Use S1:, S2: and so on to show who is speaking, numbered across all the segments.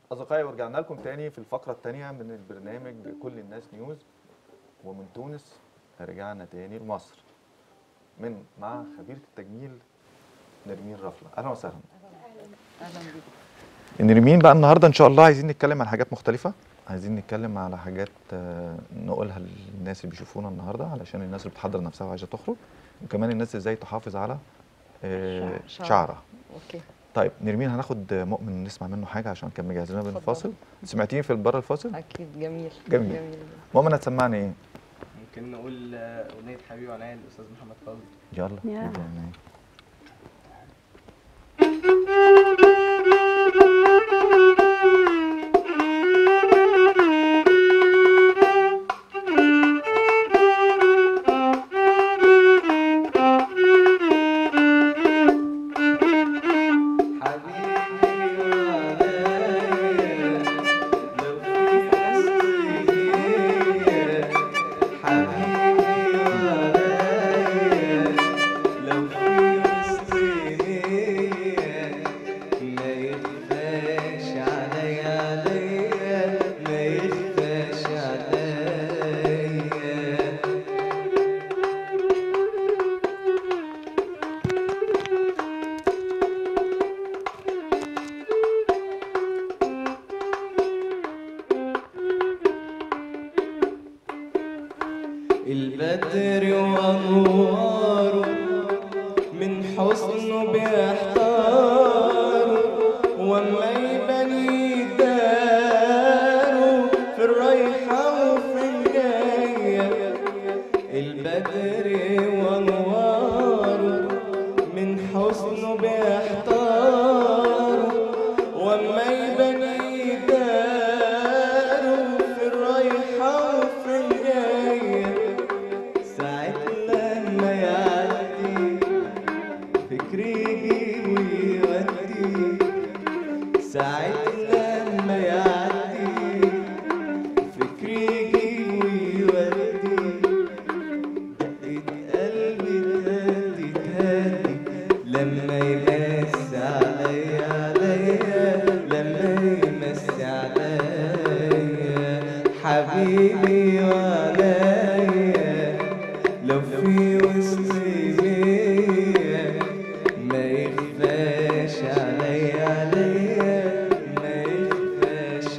S1: أصدقائي ورجعنا لكم تاني في الفقرة التانية من البرنامج كل الناس نيوز ومن تونس رجعنا تاني لمصر من مع خبيرة التجميل نرمين رفلة أهلا وسهلا
S2: اهلا بيكم
S1: نرمين بقى النهاردة إن شاء الله عايزين نتكلم عن حاجات مختلفة عايزين نتكلم على حاجات آه، نقولها للناس اللي بيشوفونا النهاردة علشان الناس اللي بتحضر نفسها وعايزة تخرج وكمان الناس ازاي تحافظ على آه،
S2: شعر-
S1: شعرها
S2: اوكي
S1: طيب نرمين هناخد مؤمن نسمع منه حاجة عشان كان مجهز لنا بين
S2: اتفضل.
S1: الفاصل سمعتيني في بره الفاصل
S2: اكيد جميل
S1: جميل.
S2: جميل
S1: مؤمن هتسمعني ايه
S3: ممكن نقول آه، أغنية حبيبي وعناية للأستاذ محمد فوزي
S1: يلا
S4: يا.
S1: قولي يعني.
S3: حبيبي وعناية لو في سنية حبيبي وعناية لو في سنية ما يخفاش عليا عليا ما يخفاش عليا البدر وانواره من حسنه بيحتار وما يبني داره في الرايحة وفي الجاية البدر وانواره من حسنه بيحتار وما يبني داره في الرايحة وفي الجاية ساعة لما يعدي فكري يجي ويودي ساعة لما يعدي فكري يجي ويودي دقة قلبي تهدي تهدي لما يمس عليا عليا لما يمس عليا حبيبي وعليا لو في وسطي مية ما يخفاش عليا عليا ما يخفاش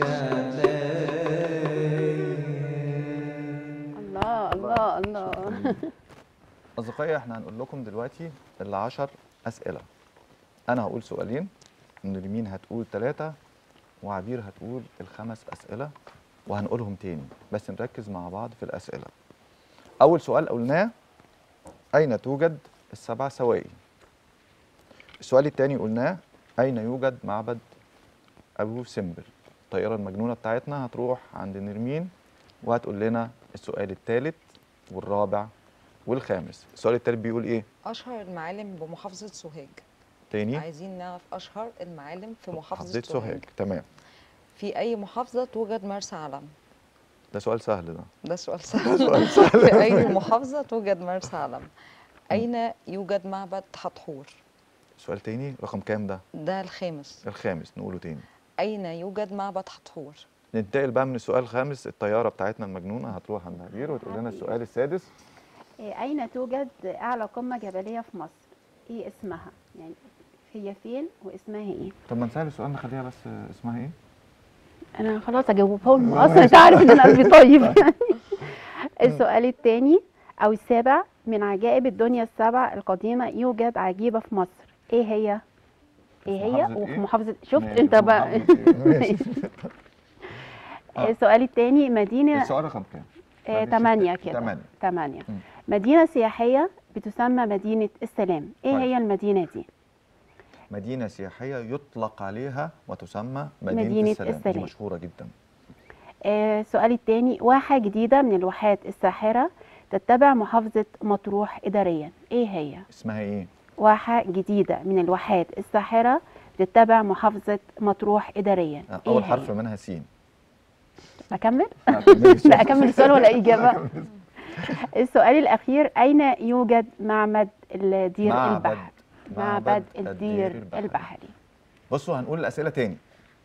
S3: عليا
S4: الله الله الله
S1: أصدقائي احنا هنقول لكم دلوقتي ال 10 أسئلة أنا هقول سؤالين نرمين هتقول ثلاثة وعبير هتقول الخمس أسئلة وهنقولهم تاني بس نركز مع بعض في الأسئلة أول سؤال قلناه أين توجد السبع سواقي السؤال التاني قلناه أين يوجد معبد أبو سمبل الطائرة المجنونة بتاعتنا هتروح عند نرمين وهتقول لنا السؤال الثالث والرابع والخامس السؤال الثالث بيقول ايه
S2: اشهر المعالم بمحافظه سوهاج
S1: تاني
S2: عايزين نعرف اشهر المعالم في محافظه
S1: محافظة
S2: سوهاج
S1: سوهاج تمام
S2: في اي محافظه توجد مرسى علم
S1: ده سؤال سهل ده
S2: ده سؤال سهل
S1: سؤال سهل.
S2: في اي محافظه توجد مرسى علم اين يوجد معبد حتحور
S1: سؤال تاني رقم كام ده
S2: ده الخامس
S1: الخامس نقوله تاني
S2: اين يوجد معبد حتحور
S1: ننتقل بقى من السؤال الخامس الطيارة بتاعتنا المجنونة هتروح عند عبير وتقول لنا السؤال السادس
S4: إيه، أين توجد أعلى قمة جبلية في مصر؟ إيه اسمها؟ يعني هي فين واسمها إيه؟
S1: طب ما نسهل السؤال نخليها بس اسمها ايه
S4: أنا خلاص أجاوبه لهم أصلا أنت عارف إن أنا قلبي طيب السؤال الثاني أو السابع من عجائب الدنيا السبع القديمة يوجد عجيبة في مصر إيه هي؟ إيه هي؟
S1: محافظة
S4: وفي
S1: إيه؟
S4: محافظة شفت
S1: ماشي،
S4: أنت بقى
S1: محافظة إيه؟ ماشي. آه.
S4: السؤال الثاني مدينة
S1: السؤال رقم كام
S4: آه،
S1: معلش،
S4: تمانية كده
S1: تمانية.
S4: تمانية
S1: مم.
S4: مدينة سياحية بتسمى مدينة السلام ايه
S1: طيب.
S4: هي المدينة دي
S1: مدينة سياحية يطلق عليها وتسمى مدينة,
S4: مدينة
S1: السلام. دي
S4: السلام.
S1: مشهورة جدا
S4: آه، السؤال الثاني واحة جديدة من الواحات الساحرة تتبع محافظة مطروح إداريا ايه هي
S1: اسمها ايه
S4: واحة جديدة من الواحات الساحرة تتبع محافظة مطروح إداريا
S1: اول
S4: إيه
S1: حرف
S4: هي؟
S1: منها سين
S4: أكمل؟
S1: لا، كملي السؤال.
S4: لا أكمل السؤال ولا إجابة؟ السؤال الأخير أين يوجد معبد الدير
S1: معبد-
S4: البحر؟ معبد الدير البحري
S1: بصوا هنقول الاسئله تاني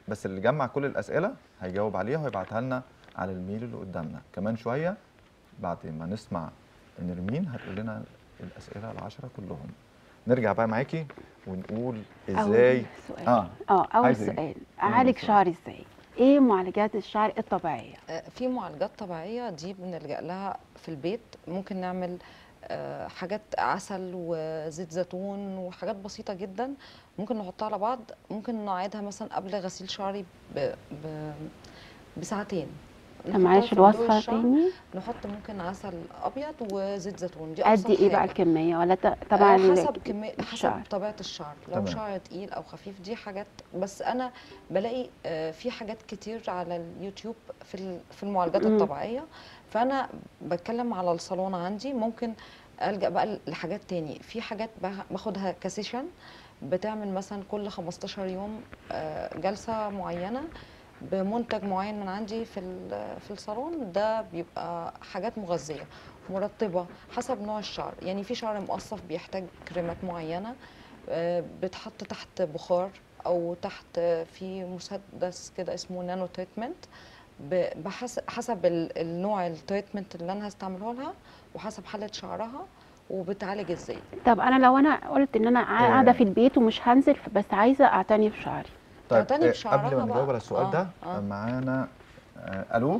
S1: بس اللي جمع كل الاسئله هيجاوب عليها ويبعتها لنا على الميل اللي قدامنا كمان شويه بعد ما نسمع نرمين هتقول لنا الاسئله العشره كلهم نرجع بقى معاكي ونقول ازاي
S4: أول سؤال
S1: اه
S4: اه اول
S1: عايزة إيه؟
S4: سؤال
S1: أول
S4: اعالج
S1: سؤال.
S4: شعري ازاي ايه معالجات الشعر الطبيعيه
S2: آه، في معالجات طبيعية دي بنلجأ لها في البيت ممكن نعمل آه، حاجات عسل وزيت زيتون وحاجات بسيطة جدا ممكن نحطها على بعض ممكن نعيدها مثلا قبل غسيل شعري ب... ب... بساعتين
S4: طب معلش
S2: نحطها في ضوء
S4: الوصفه
S2: الشعر،
S4: تاني
S2: نحط ممكن عسل ابيض وزيت زيتون دي
S4: قد
S2: ابسط
S4: ايه بقى
S2: حاجة.
S4: الكميه ولا ت- طبعا
S2: آه، حسب كمية
S4: الشعر.
S2: حسب طبيعة الشعر لو
S1: تمام.
S2: شعر تقيل أو خفيف دي حاجات بس أنا بلاقي آه، في حاجات كتير على اليوتيوب في ال- في المعالجات
S4: مم.
S2: الطبيعية فأنا بتكلم على الصالون عندي ممكن ألجأ بقى لحاجات تاني في حاجات باخ- باخدها كسيشن بتعمل مثلا كل 15 يوم آه، جلسة معينة بمنتج معين من عندي في ال- في الصالون ده بيبقى حاجات مغذية مرطبة حسب نوع الشعر يعني في شعر مقصف بيحتاج كريمات معينة آه، بتحط تحت بخار أو تحت آه، في مسدس كده اسمه نانو تريتمنت ب- بحسب حسب ال- النوع التريتمنت اللي أنا هستعمله لها وحسب حالة شعرها وبتعالج ازاي
S4: طب انا لو انا قلت ان انا قاعده في البيت ومش هنزل بس عايزه اعتني بشعري
S1: طيب
S2: تعتني
S1: آه،
S2: بشعرها
S1: قبل ما
S2: بقى.
S1: نجاوب على السؤال
S2: آه،
S1: ده
S2: آه.
S1: معانا آه الو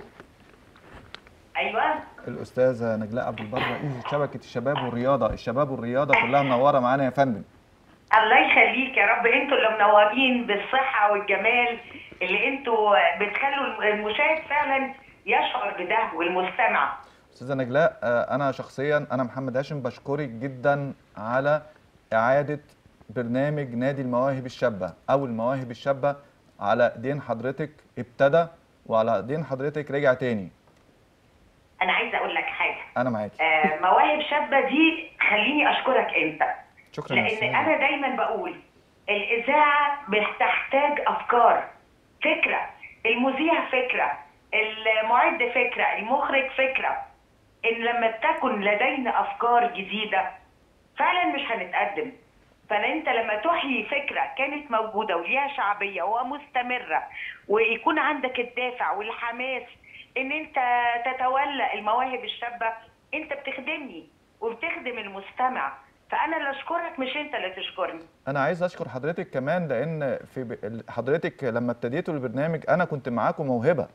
S5: ايوه
S1: الاستاذه نجلاء عبد البر رئيس شبكه الشباب والرياضه الشباب والرياضه كلها منوره معانا يا فندم
S5: الله يخليك يا رب انتوا اللي منورين بالصحه والجمال اللي انتوا بتخلوا المشاهد فعلا يشعر بده والمستمع
S1: استاذه نجلاء آه، انا شخصيا انا محمد هاشم بشكرك جدا على اعاده برنامج نادي المواهب الشابه او المواهب الشابه على ايدين حضرتك ابتدى وعلى ايدين حضرتك رجع تاني
S5: انا عايزه اقول لك حاجه
S1: انا معاكي
S5: آه مواهب شابه دي خليني اشكرك انت
S1: شكرا يا
S5: لان
S1: أستاذة.
S5: انا دايما بقول الاذاعه بتحتاج افكار فكره المذيع فكره المعد فكره المخرج فكره ان لما تكن لدينا افكار جديده فعلا مش هنتقدم فانت لما تحيي فكره كانت موجوده وليها شعبيه ومستمره ويكون عندك الدافع والحماس ان انت تتولى المواهب الشابه انت بتخدمني وبتخدم المستمع فانا اللي اشكرك مش انت اللي تشكرني
S1: انا عايز اشكر حضرتك كمان لان في ب... حضرتك لما ابتديتوا البرنامج انا كنت معاكم موهبه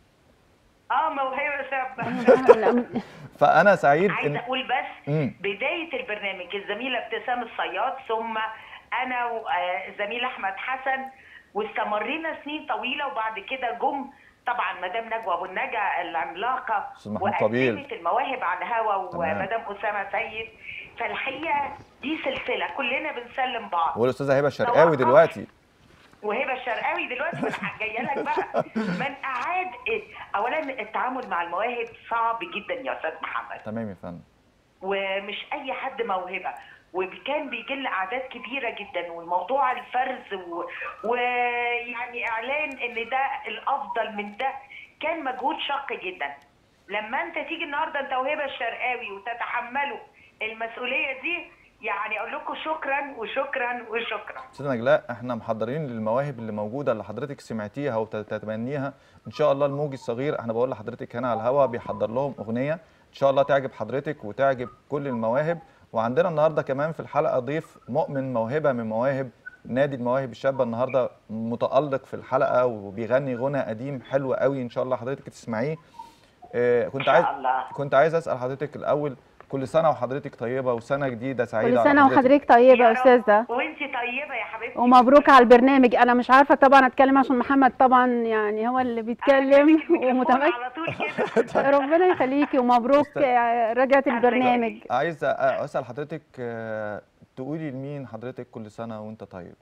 S5: اه موهبه شابه
S4: لا،
S1: فانا سعيد
S5: عايزه
S1: ان
S5: اقول بس
S1: مم.
S5: بدايه البرنامج الزميله ابتسام الصياد ثم انا وزميل احمد حسن واستمرينا سنين طويله وبعد كده جم طبعا مدام نجوى ابو النجا العملاقه
S1: أستاذ محمود طبيل.
S5: وقدمت المواهب على الهوا
S1: تمام.
S5: ومدام اسامه سيد فالحقيقه دي سلسله كلنا بنسلم بعض
S1: والاستاذه هبه الشرقاوي
S5: توقف.
S1: دلوقتي
S5: وهبه الشرقاوي دلوقتي من جايه لك بقى من اعاد اولا التعامل مع المواهب صعب جدا يا استاذ محمد
S1: تمام يا فندم
S5: ومش اي حد موهبه وكان بيجي لنا اعداد كبيره جدا والموضوع الفرز و- ويعني اعلان ان ده الافضل من ده كان مجهود شاق جدا لما انت تيجي النهارده انت وهبه الشرقاوي وتتحملوا المسؤوليه دي يعني اقول لكم شكرا وشكرا وشكرا
S1: استاذه نجلاء احنا محضرين للمواهب اللي موجوده اللي حضرتك سمعتيها وتتمنيها ان شاء الله الموج الصغير احنا بقول لحضرتك هنا على الهوا بيحضر لهم اغنيه ان شاء الله تعجب حضرتك وتعجب كل المواهب وعندنا النهارده كمان في الحلقه ضيف مؤمن موهبه من مواهب نادي المواهب الشابه النهارده متالق في الحلقه وبيغني غنى قديم حلو قوي ان شاء الله حضرتك تسمعيه اه كنت
S5: شاء
S1: عايز
S5: الله.
S1: كنت عايز اسال حضرتك الاول كل سنه وحضرتك طيبه وسنه جديده سعيده
S4: كل
S1: على
S4: سنه
S1: حضرتك.
S4: وحضرتك طيبه يا
S5: رب.
S4: استاذه
S5: وانت طيبه يا حبيبتي
S4: ومبروك على البرنامج انا مش عارفه طبعا اتكلم عشان محمد طبعا يعني هو اللي بيتكلم
S5: الميكروفون
S4: ومتمكن
S5: على طول كده
S4: ربنا يخليكي ومبروك آه، رجعت البرنامج
S1: عايز أ- اسال حضرتك آه، تقولي لمين حضرتك كل سنه وانت طيب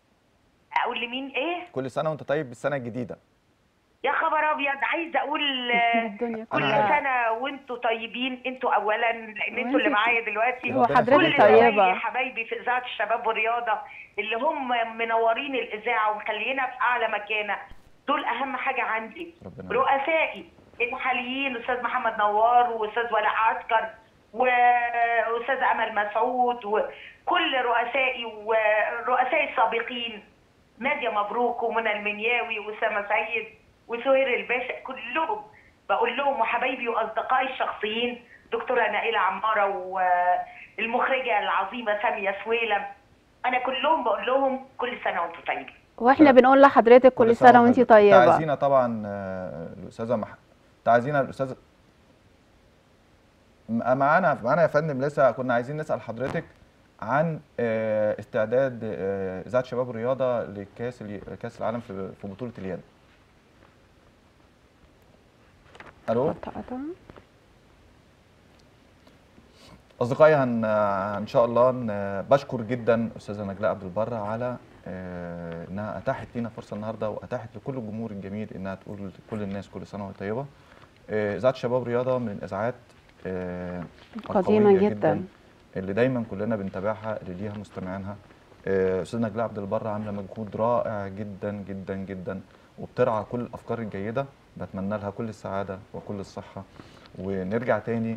S5: اقول لمين ايه
S1: كل سنه وانت طيب بالسنه الجديده
S5: يا خبر ابيض عايزه اقول آه،
S4: الدنيا
S5: كل
S4: كلها.
S5: سنه وانتوا طيبين انتوا اولا لان انتوا اللي
S4: وانتي-
S5: معايا دلوقتي
S4: هو
S1: ربنا
S4: حضرتك
S1: يخليك
S5: كل
S1: يا رب.
S4: طيبة.
S5: زمايلي حبايبي في اذاعه الشباب والرياضه اللي هم منورين الاذاعه ومخلينا في اعلى مكانه دول اهم حاجه عندي
S1: ربنا يخليك.
S5: رؤسائي الحاليين استاذ محمد نوار واستاذ ولاء عسكر واستاذ امل مسعود وكل رؤسائي ورؤسائي السابقين ناديه مبروك ومنى المنياوي واسامه سعيد وسهير الباشا كلهم بقول لهم وحبايبي واصدقائي الشخصيين دكتوره نائله عماره والمخرجه العظيمه ساميه سويلم انا كلهم بقول لهم كل سنه وانتم طيبين
S4: واحنا بنقول لحضرتك كل سنه وانت طيبه
S1: تعزينا طبعا آه، الاستاذه مح... تعزينا الاستاذ م- معانا معانا يا فندم لسه كنا عايزين نسال حضرتك عن آه، استعداد آه، اذاعه شباب الرياضه لكاس الي- كاس العالم في في بطوله اليد الو
S4: قطع.
S1: اصدقائي هن ان شاء الله ن- بشكر جدا استاذه نجلاء عبد البر على آه، انها اتاحت لينا فرصه النهارده واتاحت لكل الجمهور الجميل انها تقول لكل الناس كل سنه وانت طيبه آه، اذاعه شباب رياضه من الاذاعات آه،
S4: قديمة
S1: القوية
S4: جدا.
S1: اللي دايما كلنا بنتابعها اللي ليها مستمعينها آه، استاذه نجلاء عبد البر عامله مجهود رائع جدا جدا جدا وبترعى كل الافكار الجيده بتمنى لها كل السعاده وكل الصحه ونرجع تاني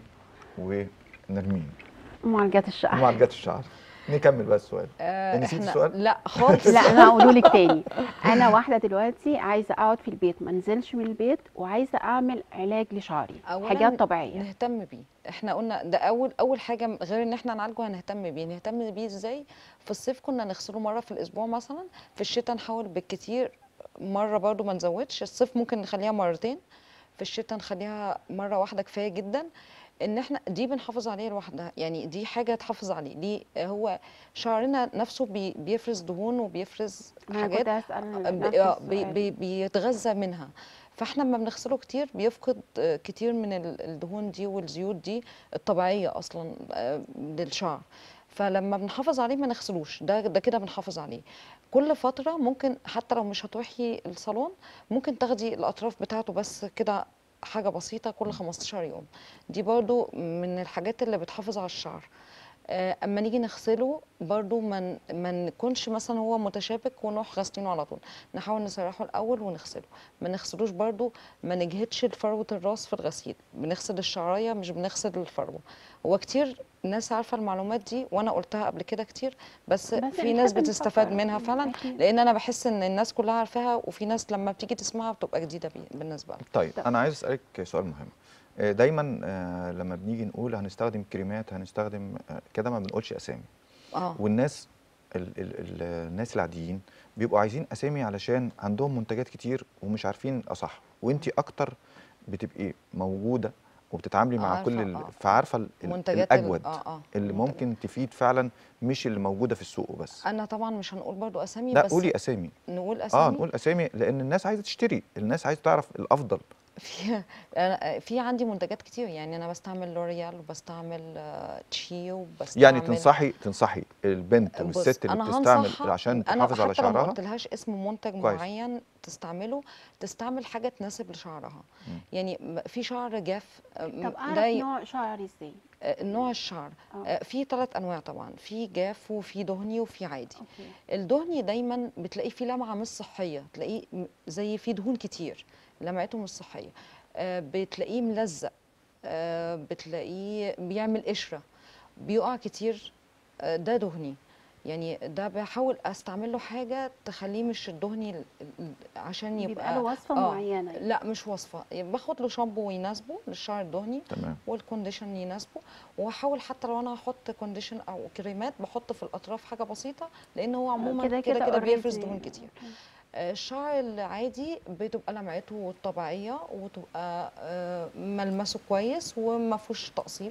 S1: ونرمين
S4: معالجات الشعر
S1: معالجات الشعر نكمل بقى السؤال
S2: آه،
S1: نسيت
S2: إحنا-
S1: السؤال؟
S2: لا خالص
S4: لا انا هقوله لك تاني انا واحده دلوقتي عايزه اقعد في البيت ما انزلش من البيت وعايزه اعمل علاج لشعري
S2: أولاً
S4: حاجات طبيعيه
S2: نهتم بيه احنا قلنا ده اول اول حاجه غير ان احنا نعالجه هنهتم بيه نهتم بيه ازاي في الصيف كنا نغسله مره في الاسبوع مثلا في الشتاء نحاول بالكتير مره برضو ما نزودش الصيف ممكن نخليها مرتين في الشتاء نخليها مره واحده كفايه جدا ان احنا دي بنحافظ عليه لوحدها يعني دي حاجه تحافظ عليه دي هو شعرنا نفسه بي بيفرز دهون وبيفرز
S4: انا
S2: حاجات
S4: كنت هسال
S2: ب-
S4: نفس
S2: آه، بي
S4: السؤال.
S2: بي بيتغذى منها فاحنا لما بنغسله كتير بيفقد آه، كتير من ال- الدهون دي والزيوت دي الطبيعيه اصلا آه، للشعر فلما بنحافظ عليه ما نغسلوش ده ده كده بنحافظ عليه كل فتره ممكن حتى لو مش هتروحي الصالون ممكن تاخدي الاطراف بتاعته بس كده حاجه بسيطه كل 15 يوم دي برضو من الحاجات اللي بتحافظ على الشعر آه، اما نيجي نغسله برضو ما من ما نكونش مثلا هو متشابك ونروح غاسلينه على طول نحاول نسرحه الاول ونغسله ما نغسلوش برضو ما نجهدش فروه الراس في الغسيل بنغسل الشعرايه مش بنغسل الفروه هو كتير ناس عارفه المعلومات دي وانا قلتها قبل كده كتير بس,
S4: بس
S2: في ناس
S4: بنحب
S2: بتستفاد
S4: نفكر.
S2: منها فعلا
S4: أكيد.
S2: لان انا بحس ان الناس كلها عارفاها وفي ناس لما بتيجي تسمعها بتبقى جديده بي- بالنسبه لها
S1: طيب
S4: طب.
S1: انا عايز اسالك سؤال مهم آه، دايما آه، لما بنيجي نقول هنستخدم كريمات هنستخدم آه، كده ما بنقولش اسامي
S2: اه
S1: والناس ال ال ال الناس العاديين بيبقوا عايزين اسامي علشان عندهم منتجات كتير ومش عارفين الاصح وانت اكتر بتبقي موجوده وبتتعاملي مع كل
S2: عارفة،
S1: ال-
S2: آه.
S1: فعارفه ال- ال-
S2: منتجات ال-
S1: الاجود
S2: آه، آه،
S1: اللي
S2: المنتجات.
S1: ممكن تفيد فعلا مش اللي موجوده في السوق وبس
S2: انا طبعا مش هنقول برضو اسامي
S1: لا
S2: بس
S1: قولي اسامي
S2: نقول اسامي
S1: اه نقول اسامي لان الناس عايزه تشتري الناس عايزه تعرف الافضل
S2: في أنا في عندي منتجات كتير يعني انا بستعمل لوريال وبستعمل آه، تشي وبستعمل
S1: يعني تنصحي تنصحي البنت
S2: بص،
S1: والست اللي
S2: أنا
S1: بتستعمل
S2: هنصحها-
S1: عشان
S2: انا
S1: تحافظ على
S2: حتى لو ما
S1: شعرها
S2: قلتلهاش اسم منتج
S1: كويس.
S2: معين تستعمله تستعمل حاجه تناسب لشعرها
S1: مم.
S2: يعني م- في شعر جاف آه،
S4: طب
S2: ده
S4: اعرف
S2: ي-
S4: نوع شعري ازاي
S2: آه، نوع الشعر
S4: اه
S2: آه، في ثلاث انواع طبعا في جاف وفي دهني وفي عادي
S4: اوكي
S2: الدهني دايما بتلاقيه فيه لمعه مش صحيه تلاقيه م- زي فيه دهون كتير لمعته مش صحيه آه، بتلاقيه ملزق آه، بتلاقيه بيعمل قشره بيقع كتير آه، ده دهني يعني ده بحاول استعمل له حاجه تخليه مش الدهني ال- ال- عشان
S4: بيبقى
S2: يبقى
S4: له وصفه
S2: آه،
S4: معينه
S2: لا مش وصفه يعني باخد له شامبو ويناسبه للشعر الدهني
S1: تمام
S2: والكونديشن يناسبه واحاول حتى لو انا هحط كونديشن او كريمات بحط في الاطراف حاجه بسيطه لان هو عموما كده كده بيفرز
S4: already.
S2: دهون كتير آه، الشعر العادي بتبقى لمعته طبيعيه وتبقى آه، ملمسه كويس وما فيهوش تقصيف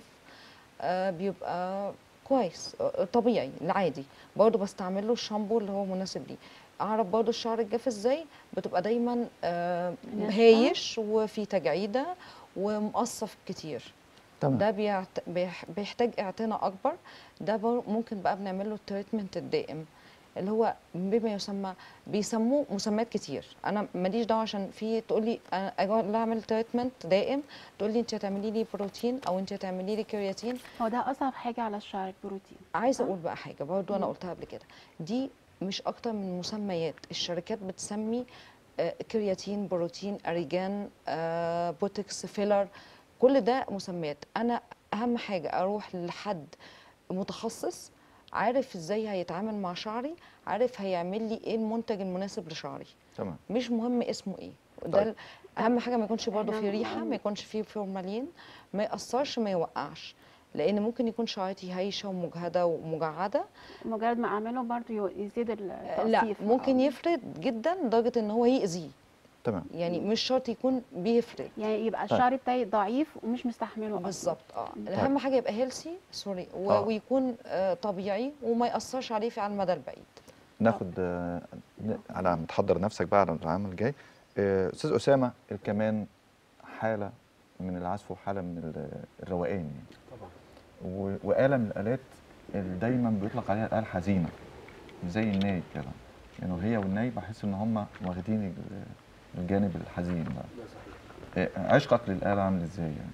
S2: آه، بيبقى كويس آه، طبيعي العادي برضه بستعمل له الشامبو اللي هو مناسب ليه اعرف برضه الشعر الجاف ازاي بتبقى دايما آه،
S4: ناشفة.
S2: هايش وفي تجعيده ومقصف كتير
S1: تمام
S2: ده بيعت... بيح... بيحتاج اعتناء اكبر ده بر... ممكن بقى بنعمل له التريتمنت الدائم اللي هو بما يسمى بيسموه مسميات كتير انا ماليش دعوه عشان في تقول لي انا اجي اعمل تريتمنت دائم تقول لي انت هتعملي لي بروتين او انت هتعملي لي كرياتين
S4: هو ده اصعب حاجه على الشعر البروتين
S2: عايزه
S4: صح؟
S2: اقول بقى حاجه برضو انا
S4: مم.
S2: قلتها قبل كده دي مش اكتر من مسميات الشركات بتسمي آه، كرياتين بروتين اريجان آه، بوتكس فيلر كل ده مسميات انا اهم حاجه اروح لحد متخصص عارف ازاي هيتعامل مع شعري عارف هيعمل لي ايه المنتج المناسب لشعري
S1: تمام
S2: مش مهم اسمه ايه ده
S1: طيب.
S2: ال- اهم حاجه ما يكونش برضه
S4: إحنا
S2: فيه ريحه
S4: م-
S2: ما يكونش فيه فورمالين ما ياثرش ما يوقعش لان ممكن يكون شعرتي هايشه ومجهده ومجعده
S4: مجرد ما اعمله برضو يو- يزيد التقصيف
S2: لا ممكن
S4: آه.
S2: يفرد جدا لدرجه ان هو يأذيه
S1: تمام
S2: يعني مش شرط يكون بيفرد
S4: يعني يبقى
S1: طيب.
S4: الشعر بتاعي ضعيف ومش مستحمله أصلاً.
S2: بالظبط اه اهم حاجه يبقى هيلسي سوري و-
S1: آه.
S2: ويكون آه طبيعي وما ياثرش عليه في على المدى البعيد
S1: ناخد آه، ن- على ما تحضر نفسك بقى على العام الجاي آه، استاذ اسامه الكمان حاله من العزف وحاله من ال- الروقان يعني
S6: طبعا
S1: و- وآلة من الآلات اللي دايما بيطلق عليها الآلة الحزينة زي الناي كده يعني هي والناي بحس إن هم واخدين ال- الجانب الحزين ده
S6: ده صحيح
S1: آه، عشقك للآلة عامل إزاي يعني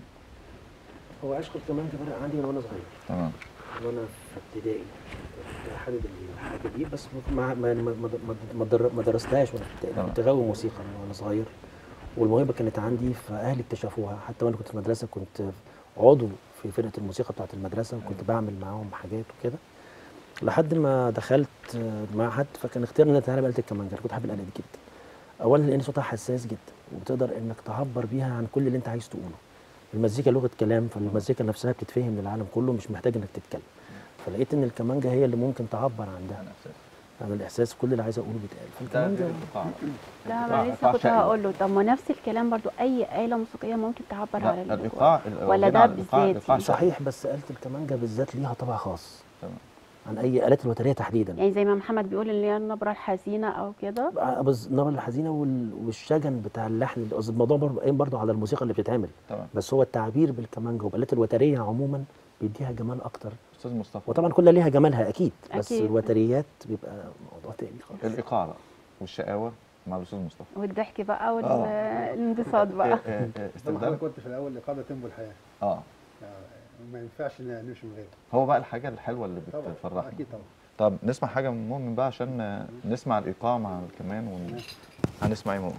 S6: هو عشق الكمان ده بدأ عندي من وانا صغير
S1: تمام
S6: وانا في ابتدائي كنت حابب الحاجه دي بس ما ما ما ما, ما, در- ما درستهاش وانا في ابتدائي
S1: تمام.
S6: كنت غاوي موسيقى من وانا صغير والموهبه كانت عندي فاهلي اكتشفوها حتى وانا كنت في المدرسه كنت عضو في فرقه الموسيقى بتاعه المدرسه وكنت بعمل معاهم حاجات وكده لحد ما دخلت معهد فكان اختياري ان انا اتعلم آلة الكمانجه أنا كنت حابب الآلة دي جدا اولا لان صوتها حساس جدا وبتقدر انك تعبر بيها عن كل اللي انت عايز تقوله المزيكا لغه كلام فالمزيكا نفسها بتتفهم للعالم كله مش محتاج انك تتكلم فلقيت ان الكمانجه هي اللي ممكن تعبر عن ده عن الاحساس كل اللي عايز اقوله بيتقال فالكمانجه
S4: لا
S1: إيقاع-
S4: ما
S1: إيقاع
S4: لسه كنت
S1: شقي.
S4: هقول له طب ما نفس الكلام برضو اي آلة موسيقية ممكن تعبر
S1: لا
S4: على اللي
S1: الإيقاع
S4: جواك.
S1: ال-
S4: ولا
S1: هنا
S4: ده
S1: الإيقاع-
S4: بالذات
S1: الإيقاع شقي.
S6: صحيح بس آلة الكمانجه بالذات ليها طبع خاص
S1: تمام.
S6: عن اي آلات الوتريه تحديدا
S4: يعني زي ما محمد بيقول اللي هي النبرة الحزينة او كده
S6: بس النبره الحزينه وال- والشجن بتاع اللحن قصدي الموضوع برضه قايم برضه على الموسيقى اللي بتتعمل
S1: تمام
S6: بس هو التعبير بالكمانجه وبالآلات الوتريه عموما بيديها جمال اكتر
S1: أستاذ مصطفى
S6: وطبعا كل ليها جمالها اكيد بس
S4: أكيد.
S6: الوتريات بيبقى موضوع تاني خالص
S1: الإيقاع بقى والشقاوة مع الأستاذ مصطفى
S4: والضحك بقى
S1: آه.
S4: والانبساط بقى
S1: آه، آه، آه،
S7: زي ما
S1: استخدام
S7: حضرتك قلت في الاول الاقامه تنبو الحياه
S1: اه
S7: يعني ما ينفعش ن- نمشي من غيرها
S1: هو بقى الحاجة الحلوة اللي
S7: طبعا
S1: بتفرحنا
S7: اكيد طبعا
S1: طب نسمع حاجة من مؤمن بقى عشان آه، نسمع الإيقاع مع الكمان ون... هنسمع إيه مؤمن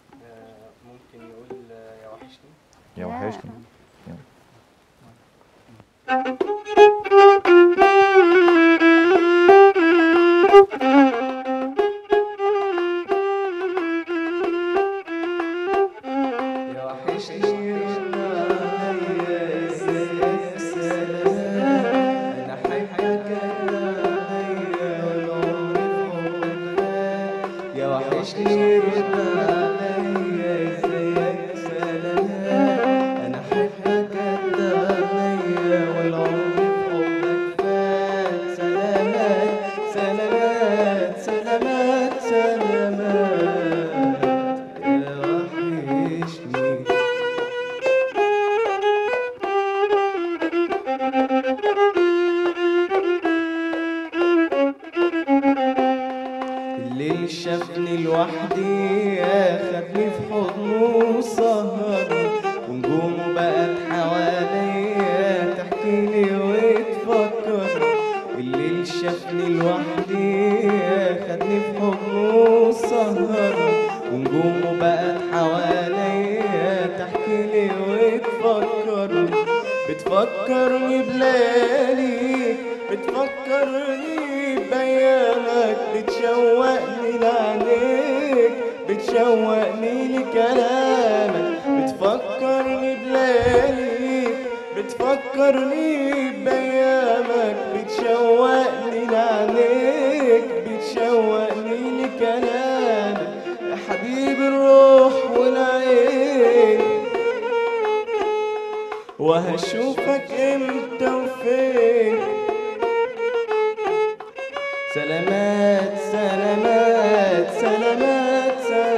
S3: آه، ممكن يقول آه، يا وحشني
S1: يا
S4: يا.
S1: وحشني يلا.
S3: يا وحشني عليا ازيك سلام انا حبك عليا والعمر في حبك يا وحشني رد عليا ازيك سلام انا حبك عليا والعمر في حبك فات سلامات سلامات سلامات سلامات يا وحشني الليل شافني لوحدي اخدني في حضنه وسهر ونجومه بقت حواليا تحكي لي وتفكر الليل شافني لوحدي اخدني في حضنه وسهر ونجومه بقت حواليا تحكي لي وتفكر بتفكرني بليالي بتفكرني بأيامك بتشوقني لعينيك بتشوقني لكلامك بتفكرني بليالي بتفكرني بأيامك بتشوقني لعينيك بتشوقني لكلامك يا حبيب الروح والعين وهشوفك امتى وفين سلامات سلامات سلامات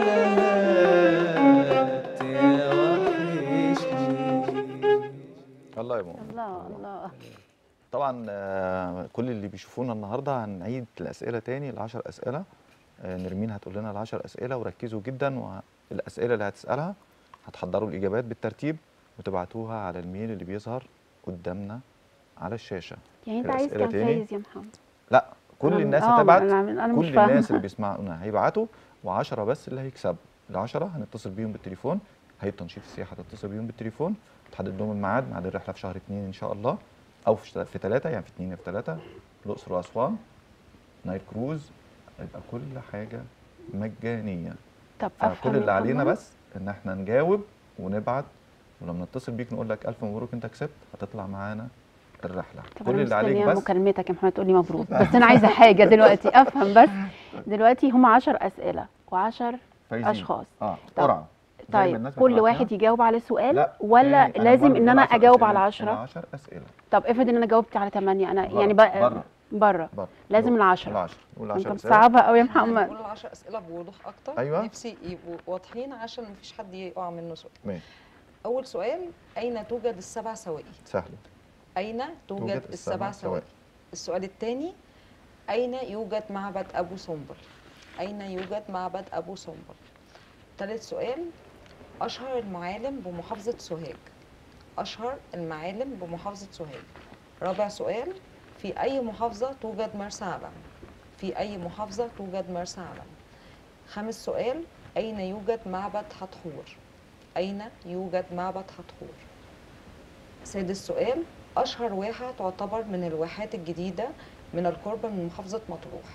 S3: سلامات يا وحشني
S1: الله يا مؤمن
S4: الله الله
S1: طبعا آه، كل اللي بيشوفونا النهارده هنعيد الاسئله تاني العشر اسئله آه، نرمين هتقول لنا العشر اسئله وركزوا جدا والاسئله اللي هتسالها هتحضروا الاجابات بالترتيب وتبعتوها على الميل اللي بيظهر قدامنا على الشاشه
S4: يعني انت عايز
S1: الأسئلة
S4: كام
S1: تاني؟
S4: فايز يا محمد
S1: لا كل
S4: أنا-
S1: الناس
S4: آه،
S1: هتبعت
S4: أنا- أنا مش
S1: كل
S4: فاهمة.
S1: الناس اللي بيسمعونا هيبعتوا و10 بس اللي هيكسبوا ال10 هنتصل بيهم بالتليفون هيئه تنشيط السياحه هتتصل بيهم بالتليفون تحدد لهم الميعاد ميعاد الرحله في شهر 2 ان شاء الله او في في 3 يعني في 2 في 3 الاقصر واسوان نايل كروز يبقى كل حاجه مجانيه
S4: طب
S1: فكل
S4: افهم
S1: اللي
S4: يا
S1: علينا
S4: محمد؟
S1: بس ان احنا نجاوب ونبعت ولما نتصل بيك نقول لك الف مبروك انت كسبت هتطلع معانا الرحله
S4: طب
S1: كل
S4: انا
S1: اللي عليك
S4: مستنيه
S1: بس
S4: مكالمتك يا محمد تقول لي مبروك بس انا عايزه حاجه دلوقتي افهم بس دلوقتي هم 10 اسئله و10
S1: فايزين.
S4: اشخاص
S1: اه
S4: طب-
S1: قرعه زي ما
S4: طيب
S1: الناس
S4: كل
S1: بتبعت
S4: واحد
S1: لنا.
S4: يجاوب على سؤال
S1: لا
S4: ولا
S1: تاني،
S4: لازم
S1: برضه
S4: ان انا
S1: العشر
S4: اجاوب
S1: أسئلة.
S4: على 10
S1: العشر اسئله
S4: طب افرض ان انا جاوبت على 8 انا
S1: بره،
S4: يعني بقى
S1: بره.
S4: بره
S1: بره
S4: لازم العشرة.
S1: العشرة قول
S4: انت
S1: 10 اسئله
S4: مصعبها قوي يا محمد
S2: نقول العشر اسئله بوضوح اكتر
S1: أيوة.
S2: نفسي يبقوا واضحين عشان مفيش حد يقع منه سؤال
S1: ماشي
S2: اول سؤال اين توجد السبع سوائل
S1: سهله
S2: اين توجد,
S1: توجد
S2: السبع
S1: السبع
S2: سوائل
S1: سوائل.
S2: السؤال الثاني اين يوجد معبد ابو سمبل اين يوجد معبد ابو سمبل ثالث سؤال اشهر المعالم بمحافظه سوهاج اشهر المعالم بمحافظه سوهاج رابع سؤال في اي محافظه توجد مرسى علم في اي محافظه توجد مرسى علم خامس سؤال اين يوجد معبد حتحور اين يوجد معبد حتحور سادس سؤال أشهر واحة تعتبر من الواحات الجديدة من القرب من محافظة مطروح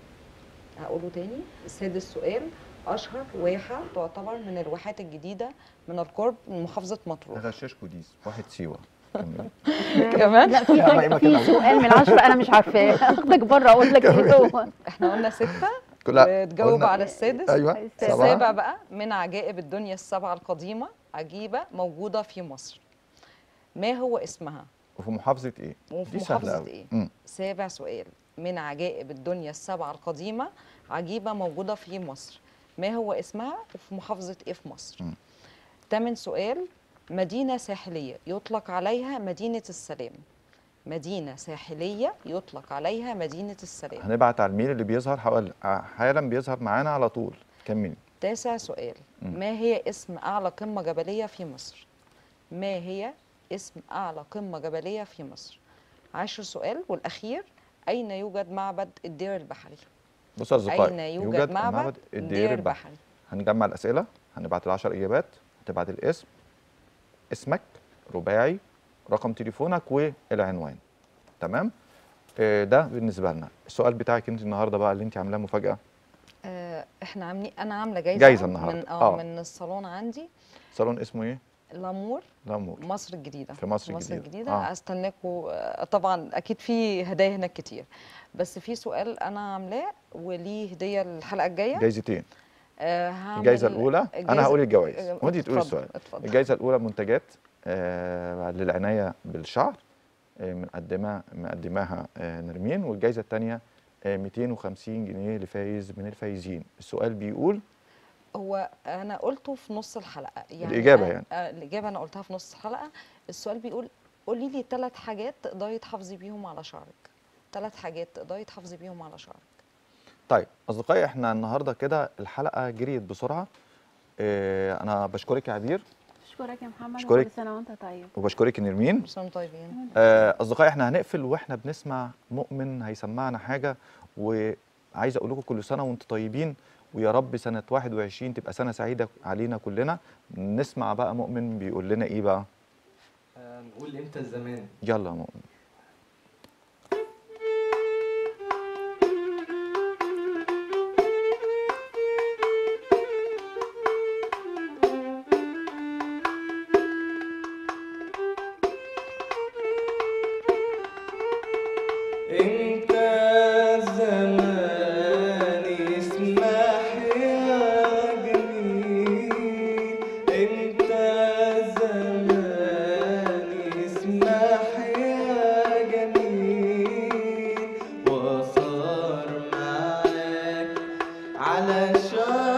S2: هقوله تاني سادس سؤال أشهر واحة تعتبر من الواحات الجديدة من القرب من محافظة مطروح
S1: هغششكوا دي واحد سيوه كمل.
S2: كمان
S4: لا في
S1: لا، ما يبقى
S4: في
S1: كده.
S4: سؤال من العشرة انا مش عارفاه اخدك بره اقول لك ايه هو
S2: احنا قلنا ستة
S1: لا
S2: وتجاوب
S1: قلنا-
S2: على السادس
S1: ايوه
S4: السابع.
S1: سبعة.
S2: السابع بقى من عجائب الدنيا السبعة القديمة عجيبة موجودة في مصر ما هو اسمها
S1: وفي محافظه ايه
S2: وفي
S1: دي سهله
S2: محافظة
S1: قوي
S2: ايه
S1: مم.
S2: سابع سؤال من عجائب الدنيا السبعة القديمة عجيبة موجودة في مصر ما هو اسمها وفي محافظة ايه في مصر
S1: مم.
S2: تامن سؤال مدينة ساحلية يطلق عليها مدينة السلام مدينة ساحلية يطلق عليها مدينة السلام
S1: هنبعت على الميل اللي بيظهر حوالي حالا بيظهر معانا على طول كملي
S2: تاسع سؤال
S1: مم.
S2: ما هي اسم أعلى قمة جبلية في مصر ما هي اسم أعلى قمة جبلية في مصر عاشر سؤال والأخير أين يوجد معبد الدير البحري
S1: بصوا يا اصدقائي
S2: أين يوجد معبد الدير البحري
S1: هنجمع الاسئله هنبعت العشر اجابات هتبعت الاسم اسمك رباعي رقم تليفونك والعنوان تمام آه، ده بالنسبه لنا السؤال بتاعك انت النهارده بقى اللي انت عاملاه مفاجاه
S2: آه احنا عاملين انا عامله جايزه
S1: جايزة النهاردة.
S2: من اه
S1: آه.
S2: من الصالون عندي
S1: صالون اسمه ايه
S2: لامور
S1: لامور
S2: مصر الجديده
S1: في مصر
S2: مصر
S1: الجديدة.
S2: الجديده
S1: آه.
S2: آه. استناكم آه، طبعا اكيد في هدايا هناك كتير بس في سؤال انا عاملاه وليه هديه الحلقه الجايه
S1: جايزتين
S2: آه هعمل
S1: الجايزه الاولى انا
S2: الجايزة-
S1: هقول الجوائز
S2: آه،
S1: وانت تقولي
S2: اتفضل،
S1: السؤال
S2: اتفضل
S1: الجائزه الاولى منتجات آه للعنايه بالشعر آه مقدمه مقدماها آه نرمين والجائزه الثانيه آه 250 جنيه لفايز من الفايزين السؤال بيقول
S2: هو انا قلته في نص الحلقه يعني
S1: الإجابة
S2: أنا-
S1: يعني.
S2: آه الاجابه انا قلتها في نص الحلقه السؤال بيقول قولي لي ثلاث حاجات تقدري تحافظي بيهم على شعرك ثلاث حاجات تقدري تحافظي بيهم على شعرك
S1: طيب اصدقائي احنا النهارده كده الحلقه جريت بسرعه آه انا بشكرك يا عبير
S4: اشكرك يا محمد
S1: أشكرك.
S4: وكل سنه وانت طيب
S1: وبشكرك يا نرمين
S2: كل سنه وانتم طيبين
S1: آه، اصدقائي احنا هنقفل واحنا بنسمع مؤمن هيسمعنا حاجه وعايز اقول لكم كل سنه وانتم طيبين ويا رب سنه 21 تبقى سنه سعيده علينا كلنا نسمع بقى مؤمن بيقول لنا ايه بقى
S3: آه، نقول امتى الزمان
S1: يلا يا مؤمن
S3: انت زماني اسمح يا جميل انت زماني اسمح يا جميل وصار معاك على شعر